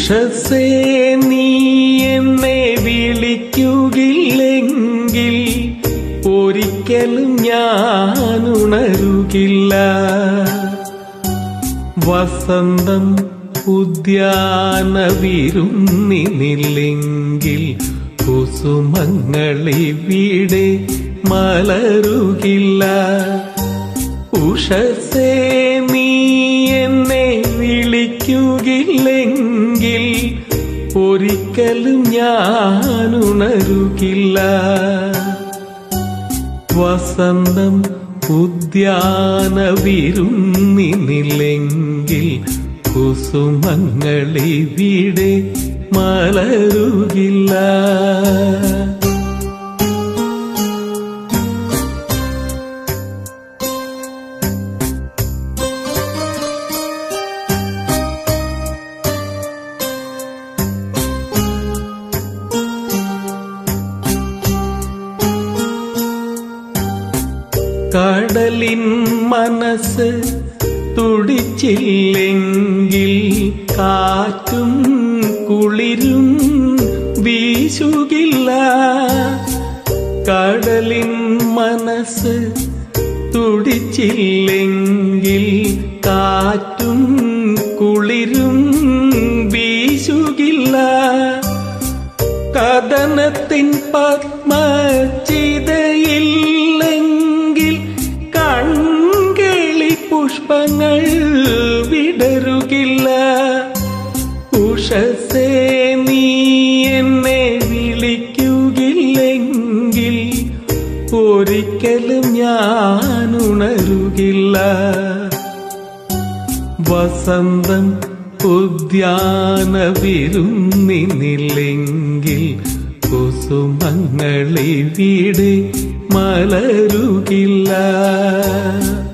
ഉഷസേ നീ എന്നെ വിളിക്കുകില്ലെങ്കിൽ ഒരിക്കലും ഞാൻ ഉണരുകില്ല വസന്തം ഉദ്യാന വിരുന്നിനില്ലെങ്കിൽ കുസുമങ്ങളിവിടെ മലരുകില്ല ഉഷസേ നീ എന്നെ വിളിക്കുകില്ലെങ്കിൽ ഒരിക്കലും ഞാൻ ഉണരുകില്ല വസന്തം ഉദ്യാന വിരുന്നിനില്ലെങ്കിൽ കുസുമങ്ങളിവിടെ മലരുകില്ല കടലിൻ മനസ്സ് തുടിച്ചില്ലെങ്കിൽ കാറ്റും കുളിരും വീശുകില്ല കടലിൻ മനസ്സ് തുടിച്ചില്ലെങ്കിൽ കാറ്റും കുളിരും വീശുകില്ല കഥനത്തിൻ പത്മചിതയില്ലെങ്കിൽ കൺകളി പുഷ്പങ്ങൾ വിടരുകില്ല ഉഷസേ നീ എന്നെ വിളിക്കുകില്ലെങ്കിൽ ഒരിക്കലും ഞാൻ ഉണരുകില്ല വസന്തം ഉദ്യാന വിരുന്നിനില്ലെങ്കിൽ കുസുമങ്ങളിവിടെ മലരുകില്ല